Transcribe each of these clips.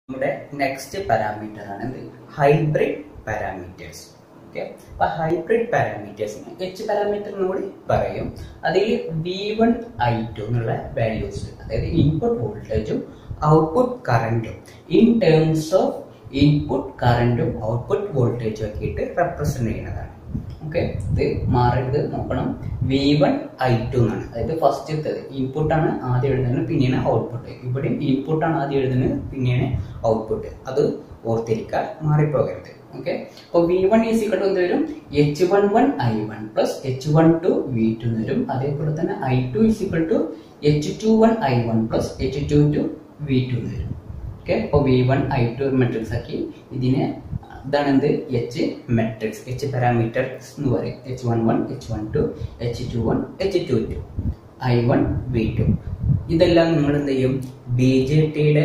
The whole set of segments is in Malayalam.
നമ്മുടെ നെക്സ്റ്റ് പാരാമീറ്റർ ആണ് ഇത് ഹൈബ്രിഡ് പാരാമീറ്റേഴ്സ് ഓക്കെ അപ്പൊ ഹൈബ്രിഡ് പാരാമീറ്റേഴ്സിന് എച്ച് പാരാമീറ്റർ കൂടി പറയും അതിൽ വി വൺ ഐ ടു എന്നുള്ള വാല്യൂസ് അതായത് ഇൻപുട്ട് വോൾട്ടേജും ഔട്ട്പുട്ട് കറണ്ടും ഇൻ ടേംസ് ഓഫ് ഇൻപുട്ട് കറണ്ടും ഔട്ട്പുട്ട് വോൾട്ടേജും ഒക്കെ ഇട്ട് റെപ്രസെന്റ് ചെയ്യുന്നതാണ് ഓക്കെ ഇത് മാറരുത് നോക്കണം വി വൺ ഐ ടു എന്നാണ് അതായത് ഫസ്റ്റത്തെ ഇൻപുട്ട് ആണ് ആദ്യം എഴുതുന്നത് പിന്നെയാണ് ഔട്ട്പുട്ട് ഇവിടെയും ഇൻപുട്ട് ആണ് ആദ്യം എഴുതുന്നത് പിന്നെയാണ് ഔട്ട്പുട്ട് അത് ഓർത്തിരിക്കുക മാറിപ്പോകരുത് ഓക്കെ അപ്പോൾ വി വൺ ഈസ് ഇക്കട്ട് എന്ത് വരും H one one I one plus H one two V two എന്ന് വരും അതേപോലെ തന്നെ I two is equal to H two one I one plus H two two V two എന്ന് വരും ഓക്കെ അപ്പോൾ V one I two matrix ആക്കി ഇതിനെ ഇതാണ് എന്ത് എച്ച് മെട്രിക്സ് എച്ച് പാരാമീറ്റർസ് എന്ന് പറയും H one one H one two H two one H two two I one V two ഇതെല്ലാം നിങ്ങൾ എന്ത് ചെയ്യും ബി ജെ ടിയുടെ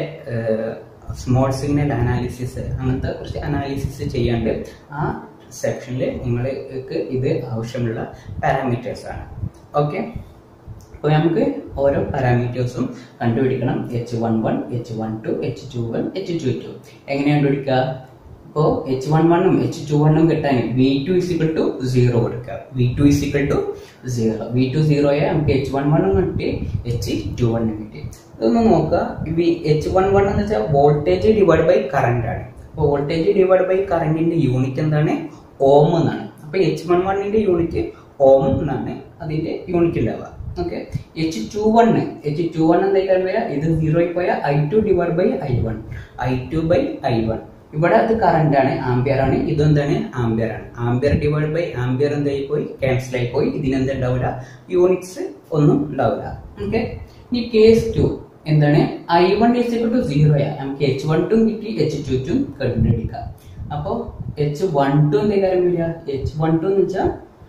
സ്മോൾ സിഗ്നൽ അനാലിസിസ് അങ്ങനത്തെ കുറച്ച് അനാലിസിസ് ചെയ്യാണ്ട് ആ സെക്ഷനിൽ നിങ്ങൾക്ക് ഇത് ആവശ്യമുള്ള പാരാമീറ്റേഴ്സ് ആണ് ഓക്കെ അപ്പോൾ നമുക്ക് ഓരോ പാരാമീറ്റേഴ്സും കണ്ടുപിടിക്കണം H one one H one two H two one H two two എങ്ങനെ കണ്ടുപിടിക്കുക ഇപ്പോൾ എച്ച് വൺ വണ്ണും എച്ച് ടു വണ്ണും കിട്ടാൻ V two is equal to zero കൊടുക്കുക V two is equal to zero V two സീറോയെ നമുക്ക് എച്ച് വൺ വണ്ണും കിട്ടി എച്ച് ടു വണ്ണും കിട്ടി ഇതൊന്ന് നോക്കുക വി എച്ച് വൺ വൺ എന്ന് വെച്ചാൽ വോൾട്ടേജ് ഡിവൈഡ് ബൈ കറണ്ട് ആണ് അപ്പോൾ വോൾട്ടേജ് ഡിവൈഡ് ബൈ കറണ്ടിന്റെ യൂണിറ്റ് എന്താണ് ഓം എന്നാണ് അപ്പോൾ എച്ച് വൺ വണ്ണിന്റെ യൂണിറ്റ് ഓം എന്നാണ് അതിന്റെ യൂണിറ്റ് ഉണ്ടാവുക okay H two one H two one എന്തായിട്ടാണ് വരിക ഇത് സീറോയിൽ പോയ I two divide by I one I two by I one ഇവിടെ അത് കറണ്ട് ആണ് ആംബിയർ ആണ് ഇതെന്താണ് ആംബിയർ ആണ് ആംബിയർ ഡിവൈഡ് ബൈ ആംബിയർ എന്തായി പോയി ക്യാൻസൽ ആയി പോയി ഇതിനെന്ത് ഉണ്ടാവില്ല യൂണിറ്റ്സ് ഒന്നും ഉണ്ടാവില്ല ഓക്കെ ഇനി കേസ് ടു എന്താണ് I one is equal to zero നമുക്ക് എച്ച് വൺ ടു കിട്ടി എച്ച് ടു ടു കണ്ടുപിടിക്കാം അപ്പോൾ എച്ച് വൺ ടു എന്തെങ്കിലും വരിക എച്ച് വൺ ടു എന്ന് വെച്ചാൽ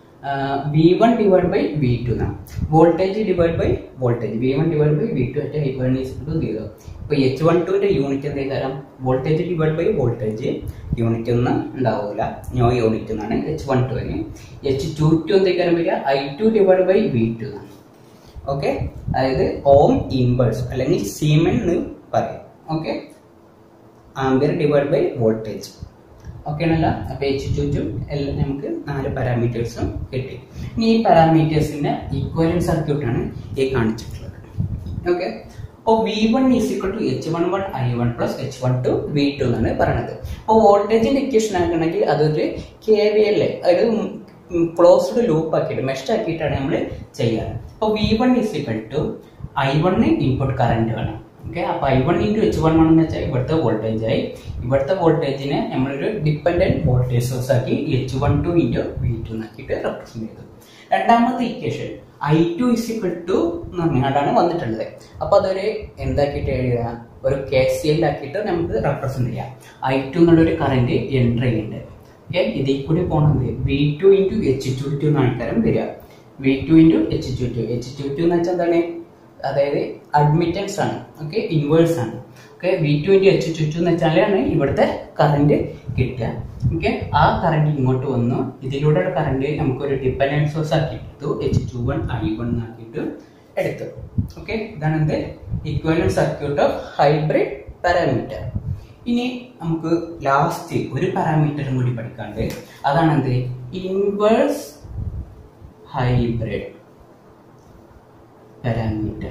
V one divide by V two എന്നാണ് voltage divide by voltage V one divide by V two at I one is to zero ഇപ്പോൾ എച്ച് വൺ ടുവിൻ്റെ യൂണിറ്റ് എന്തേ തരാം voltage divide by voltage unit ഒന്നും ഉണ്ടാവില്ല നോ യൂണിറ്റ് എന്നാണ് എച്ച് വൺ ടുവിന് എച്ച് ടു ടു എന്തേക്കാരം വരിക I two divide by V two എന്നാണ് ഓക്കെ അതായത് ഓം ഇൻവേഴ്സ് അല്ലെങ്കിൽ സീമൻ എന്ന് പറയും okay ampere divide by voltage okay ആണല്ലോ അപ്പൊ എച്ച് ടു ടു എല്ലാം നമുക്ക് നാല് പാരാമീറ്റേഴ്സും കിട്ടി ഇനി ഈ പാരാമീറ്റേഴ്സിന്റെ ഈക്വലൻ സർക്യൂട്ടാണ് ഈ കാണിച്ചിട്ടുള്ളത് ഓക്കെ അപ്പോൾ V one is equal to H one one I one plus H one two V two എന്നാണ് പറയുന്നത് അപ്പോൾ വോൾട്ടേജിന്റെ ഇക്വേഷൻ ആക്കണമെങ്കിൽ അതൊരു കെ വി എൽ അതായത് ക്ലോസ്ഡ് ലൂപ്പ് ആക്കിയിട്ട് മെഷ് ആക്കിയിട്ടാണ് നമ്മൾ ചെയ്യാറ് അപ്പോൾ V one is equal to I one input current ആണ് ഓക്കെ അപ്പോൾ I one into H one one എന്ന് വെച്ചാൽ ഇവിടുത്തെ വോൾട്ടേജ് ആയി ഇവിടുത്തെ വോൾട്ടേജിനെ നമ്മളൊരു ഡിപ്പെൻഡന്റ് വോൾട്ടേജ് സോഴ്സ് ആക്കി H one two into V two എന്നാക്കിയിട്ട് റെപ്രസെന്റ് ചെയ്തു രണ്ടാമത്തെ equation I two is equal to എന്ന് പറഞ്ഞാണ്ടാണ് വന്നിട്ടുള്ളത് അപ്പോൾ അതൊരു എന്താക്കിയിട്ട് എഴുതുക ഒരു കെ സി എൽ ആക്കിയിട്ട് നമുക്ക് റെപ്രസെന്റ് ചെയ്യാം ഐ ടു എന്നുള്ളൊരു കറന്റ് എൻ്റർ ചെയ്യുന്നുണ്ട് ഓക്കെ ഇതിൽ കൂടി പോണത് V two into H two two എന്നാണ് തരം വരിക V two into H two two H two two എന്ന് വെച്ചാൽ എന്താണ് അതായത് അഡ്മിറ്റൻസ് ആണ് ഓക്കെ ഇൻവേഴ്സ് ആണ് okay V two into H two two എന്ന് വെച്ചാലാണ് ഇവിടുത്തെ കറണ്ട് കിട്ടുക ഓക്കെ ആ കറണ്ട് ഇങ്ങോട്ട് വന്നു ഇതിലൂടെ കറണ്ട് നമുക്കൊരു ഡിപ്പെൻഡൻസ് സോഴ്സ് ആക്കി എടുത്തു H two one I one ആക്കിയിട്ട് എടുത്തു ഓക്കെ ഇതാണ് എന്ത് equivalent circuit of hybrid parameter ഇനി നമുക്ക് ലാസ്റ്റ് ഒരു പാരാമീറ്ററും കൂടി പഠിക്കാണ്ട് അതാണ് എന്ത് ഇൻവേഴ്സ് ഹൈബ്രിഡ് പാരാമീറ്റർ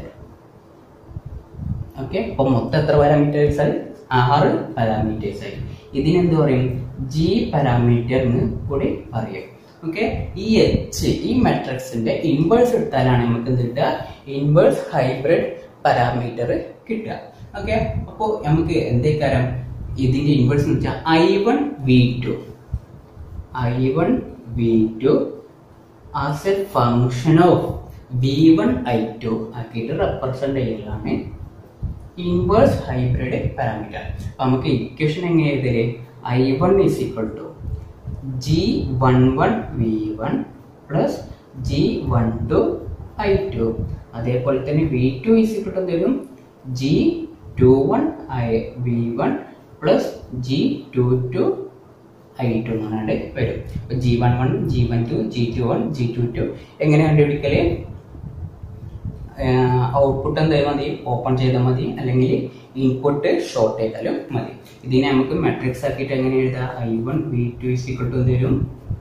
ഓക്കെ അപ്പൊ മൊത്തം എത്ര പാരാമീറ്റേഴ്സ് ആയി ആറ് പാരാമീറ്റേഴ്സ് ആയി ഇതിനെന്ത് പറയും ജി പാരാമീറ്റർ എന്ന് കൂടി പറയും ഓക്കെ ഈ എച്ച് ഈ മെട്രിക്സിന്റെ ഇൻവേഴ്സ് എടുത്താലാണ് നമുക്ക് എന്ത് കിട്ടുക ഇൻവേഴ്സ് ഹൈബ്രിഡ് പാരാമീറ്റർ കിട്ടുക ഓക്കെ അപ്പോൾ നമുക്ക് എന്തേക്കാരം ഇതിന്റെ ഇൻവേഴ്സ് എന്ന് വെച്ചാൽ I one V two I one V two as a function of V one I two ആക്കിയിട്ട് റെപ്രസെന്റ് ചെയ്യലാണ് ഇൻവേഴ്സ് ഹൈബ്രിഡ് പാരാമീറ്റർ അപ്പൊ നമുക്ക് ഇക്വേഷൻ എങ്ങനെ എഴുതല് I one is equal to G one one V one plus G one two I two അതേപോലെ തന്നെ V two is equal to എന്തെങ്കിലും G two one I V one plus G two two I two എന്ന് പറഞ്ഞാണ്ട് വരും അപ്പൊ G one one G one two G two one G two two എങ്ങനെ കണ്ടുപിടിക്കല് ഔട്ട്പുട്ട് എന്തായാലും മതി ഓപ്പൺ ചെയ്താൽ മതി അല്ലെങ്കിൽ ഇൻപുട്ട് ഷോർട്ട് ചെയ്താലും മതി ഇതിനെ നമുക്ക് മെട്രിക്സ് ആക്കിയിട്ട് എങ്ങനെ എഴുതാം I one V two is equal to തരും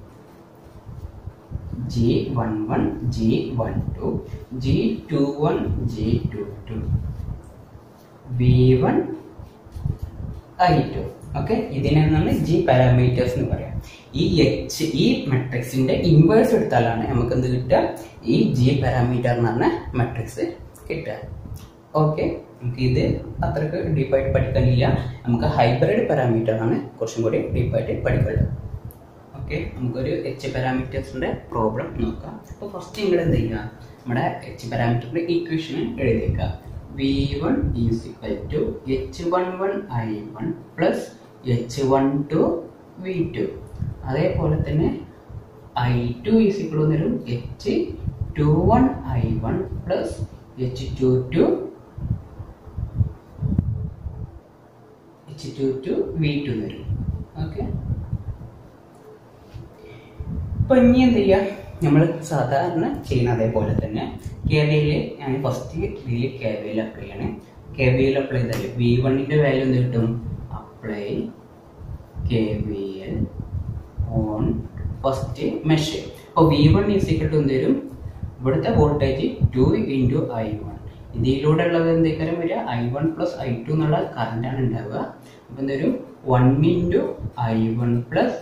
G one one G one two G two one G two two V one I two okay ഇതിനെ നമ്മൾ ജി പാരാമീറ്റേഴ്സ് എന്ന് പറയാം ഈ എച്ച് ഈ മെട്രിക്സിന്റെ ഇൻവേഴ്സ് എടുത്താലാണ് നമുക്ക് എന്ത് കിട്ടുക ഈ ജി പാരാമീറ്റർ എന്ന് പറഞ്ഞ മെട്രിക്സ് കിട്ടുക ഓക്കെ നമുക്ക് ഇത് അത്രക്ക് ഡീപ്പായിട്ട് പഠിക്കാനില്ല നമുക്ക് ഹൈബ്രിഡ് പാരാമീറ്റർ ആണ് കുറച്ചും കൂടി ഡീപ്പായിട്ട് പഠിക്കേണ്ടത് ഓക്കെ നമുക്കൊരു എച്ച് പാരാമീറ്റേഴ്സിന്റെ പ്രോബ്ലം നോക്കാം അപ്പോൾ ഫസ്റ്റ് നിങ്ങൾ എന്ത് ചെയ്യുക നമ്മുടെ എച്ച് പാരാമീറ്ററിന്റെ ഇക്വേഷൻ എഴുതിയേക്കുക V one is equal to H one one I one plus H one two V two അതേപോലെ തന്നെ ഐ ടു ഈസ് ഇക്വൽ വരും H two one I one plus H two two H two two V two വരും ഓക്കെ ഇപ്പൊ ഇനി എന്ത് ചെയ്യാ നമ്മൾ സാധാരണ ചെയ്യുന്ന അതേപോലെ തന്നെ കെ വിയിൽ ഞാൻ ഫസ്റ്റ് ഇതിൽ കെ വിയിൽ അപ്ലൈ ചെയ്യണം കെ വിയിൽ അപ്ലൈ ചെയ്താൽ വി വണ്ണിന്റെ വാല്യൂ എന്ത് കിട്ടും apply K V L on first mesh അപ്പോൾ V one is equal to എന്ത് വരും ഇവിടുത്തെ voltage two into I one ഇതിലൂടെ ഉള്ളത് എന്തൊക്കെ വരിക I one plus I two എന്നുള്ള കറണ്ടാണ് ഉണ്ടാവുക അപ്പം എന്തൊരു one into I one plus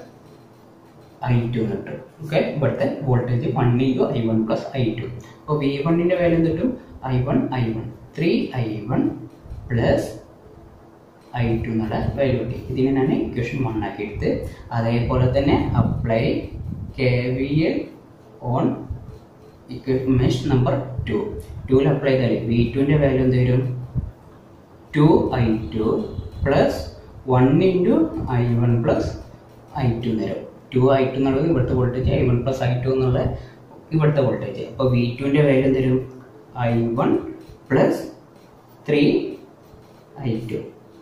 I two കിട്ടും ഓക്കെ ഇവിടുത്തെ voltage one into I one plus I two അപ്പോൾ വി വണ്ണിൻ്റെ വാല്യൂ എന്ത് കിട്ടും I one I one three I one plus I two എന്നുള്ള വാല്യൂ കിട്ടി ഇതിനെ ഞാൻ ഇക്വേഷൻ വൺ ആക്കി എടുത്ത് അതേപോലെ തന്നെ apply K V L on mesh number two ടൂവിൽ അപ്ലൈ ചെയ്താൽ വി ടുവിൻ്റെ വാല്യൂ എന്ത് വരും two I two plus one into I one plus I two തരും ടു ഐ ടു എന്നുള്ളത് ഇവിടുത്തെ voltage I one plus I two എന്നുള്ള ഇവിടുത്തെ വോൾട്ടേജ് അപ്പോൾ വി ടുവിൻ്റെ വാല്യൂ എന്ത് വരും I one plus three I two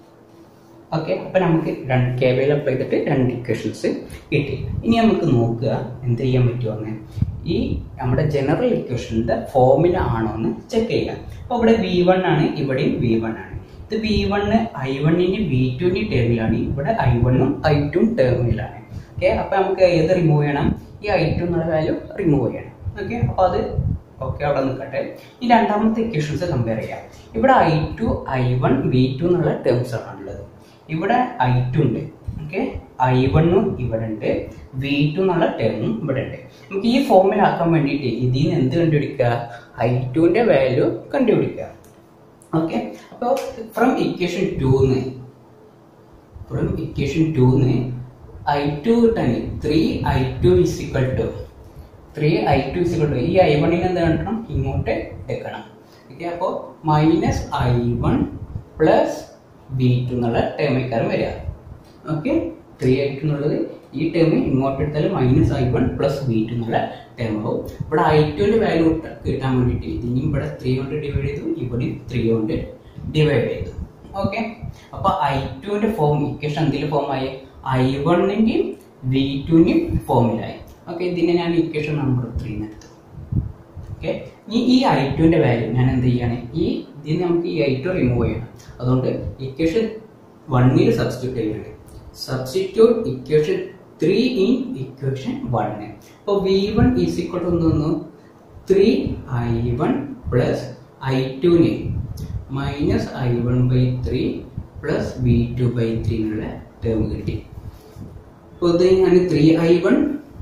okay അപ്പം നമുക്ക് രണ്ട് കെ വിയിൽ അപ്ലൈ ചെയ്തിട്ട് രണ്ട് ഇക്വേഷൻസ് കിട്ടി ഇനി നമുക്ക് നോക്കുക എന്ത് ചെയ്യാൻ പറ്റുമെന്ന് ഈ നമ്മുടെ ജനറൽ ഇക്വേഷൻ്റെ ഫോമില ആണോ എന്ന് ചെക്ക് ചെയ്യുക അപ്പോൾ ഇവിടെ വി വൺ ആണ് ഇവിടെയും വി വൺ ആണ് ഇത് വി വണ്ണ് ഐ വണ്ണിന് വി ടുവിൻ്റെ ടേമിലാണ് ഇവിടെ ഐ വണ്ണും ഐ ടും ടേമിലാണ് ഓക്കെ അപ്പോൾ നമുക്ക് ഏത് റിമൂവ് ചെയ്യണം ഈ ഐ ടു എന്നുള്ള വാല്യൂ റിമൂവ് ചെയ്യണം ഓക്കെ അപ്പോൾ അത് ഓക്കെ അവിടെ നിൽക്കട്ടെ ഈ രണ്ടാമത്തെ ഇക്വേഷൻസ് കമ്പയർ ചെയ്യാം ഇവിടെ I two I one V two എന്നുള്ള ടേംസ് ആണ് ഉള്ളത് ഇവിടെ ഐ ടു ഉണ്ട് ഓക്കെ ഐ വണ്ണും ഇവിടെ ഉണ്ട് വി ടു എന്നുള്ള ടേമും ഇവിടെ ഉണ്ട് നമുക്ക് ഈ ഫോമിലാക്കാൻ വേണ്ടിയിട്ട് ഇതിൽ നിന്ന് എന്ത് കണ്ടുപിടിക്കുക ഐ ടുവിൻ്റെ വാല്യൂ കണ്ടുപിടിക്കുക ഓക്കെ അപ്പോൾ ഫ്രം ഇക്വേഷൻ ടൂന്ന് ഫ്രം ഇക്വേഷൻ ടൂന്ന് ഐ ടു കിട്ടാൻ three I two is equal to three I two is equal to ഈ ഐ വണ്ണിന് എന്ത് കണ്ടണം ഇങ്ങോട്ട് എടുക്കണം ഓക്കെ അപ്പോൾ minus I one plus B two എന്നുള്ള ടേമിക്കാരം വരിക ഓക്കെ ത്രീ ഐ ടു എന്നുള്ളത് ഈ ടേം ഇങ്ങോട്ട് എടുത്താൽ minus I one plus B two എന്നുള്ള ടേം ആവും ഇവിടെ ഐ ടുവിൻ്റെ വാല്യൂ കിട്ടാൻ വേണ്ടിയിട്ട് ഇതിനും ഇവിടെ ത്രീ കൊണ്ട് ഡിവൈഡ് ചെയ്തു ഇവിടെ ത്രീ കൊണ്ട് ഡിവൈഡ് ചെയ്തു ഓക്കെ അപ്പോൾ ഐ ടുവിൻ്റെ ഫോം ഇക്വേഷൻ എന്തെങ്കിലും ഫോമായി ഐ വണ്ണിൻ്റെയും വി ടുവിൻ്റെയും ഫോമിലായി ഓക്കെ ഇതിനെ ഞാൻ ഇക്വേഷൻ നമ്പർ ത്രീ എടുത്തു ഓക്കെ ഇനി ഈ ഐ ടുവിൻ്റെ വാല്യൂ ഞാൻ എന്ത് ചെയ്യാണ് ഈ ഇതിന് നമുക്ക് ഈ ഐ ടു റിമൂവ് ചെയ്യണം അതുകൊണ്ട് ഇക്വേഷൻ വണ്ണിൽ സബ്സ്റ്റിറ്റ്യൂട്ട് ചെയ്യുന്നുണ്ട് substitute equation three in equation one അപ്പോൾ V one is equal to തോന്നുന്നു three I one plus I ടുവിന് minus I one by three plus V two by three എന്നുള്ള ടേം കിട്ടി അപ്പോൾ ഇത് ഞാൻ three I one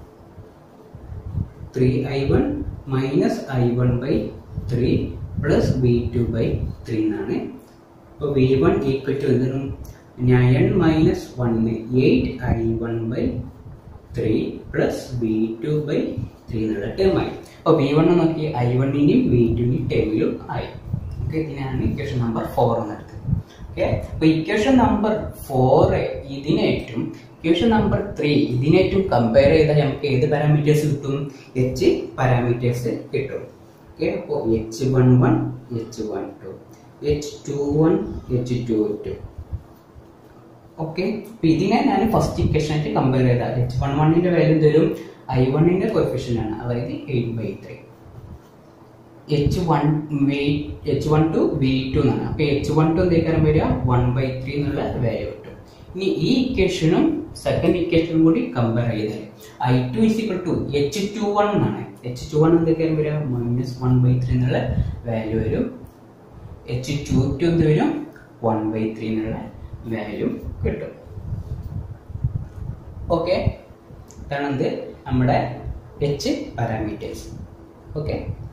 three I one minus I one by three plus V two by three എന്നാണ് അപ്പോൾ വി വൺ ഈക്വൽ ടു എന്തിനും nine minus one eight I one by three plus V two by three എന്നുള്ള ടേമായി അപ്പോൾ വി വൺ നോക്കി ഐ വണ്ണിൻ്റെയും വി ടുവിൻ്റെയും ടേമിലും ആയി ഓക്കെ ഇതിനാണ് ഇക്വേഷൻ നമ്പർ ഫോർ എന്നെടുത്തത് ഓക്കെ അപ്പോൾ ഇക്വേഷൻ നമ്പർ ഫോർ ഇതിനേറ്റും ഇക്വേഷൻ നമ്പർ ത്രീ ഇതിനേറ്റും കമ്പയർ ചെയ്താൽ നമുക്ക് ഏത് പാരാമീറ്റേഴ്സ് കിട്ടും എച്ച് പാരാമീറ്റേഴ്സ് കിട്ടും ഓക്കെ അപ്പോൾ H one one H one two H two one H two two okay അപ്പൊ ഇതിനെ ഞാൻ ഫസ്റ്റ് ഇക്വേഷൻ ആയിട്ട് കമ്പയർ ചെയ്താൽ എച്ച് വൺ വണ്ണിന്റെ വാല്യൂ തരും ഐ വണ്ണിന്റെ കൊഫിഷ്യൻ ആണ് അതായത് eight by three H one V H one two V two എന്നാണ് അപ്പൊ എച്ച് വൺ ടു എന്തേക്കാരം വരിക വൺ ബൈ ത്രീ എന്നുള്ള വാല്യൂ കിട്ടും ഇനി ഈ ഇക്വേഷനും സെക്കൻഡ് ഇക്വേഷനും കൂടി കമ്പയർ ചെയ്താൽ I two is equal to H two one എന്നാണ് എച്ച് ടു വൺ എന്തൊക്കെയാണ് വരിക മൈനസ് വൺ ബൈ ത്രീ എന്നുള്ള വാല്യൂ വരും എച്ച് ടു ടു എന്ത് വരും വൺ ബൈ ത്രീ എന്നുള്ള വാല്യൂ കിട്ടും ഓക്കെ ഇതാണ് എന്ത് നമ്മുടെ എച്ച് പാരാമീറ്റേഴ്സ് ഓക്കെ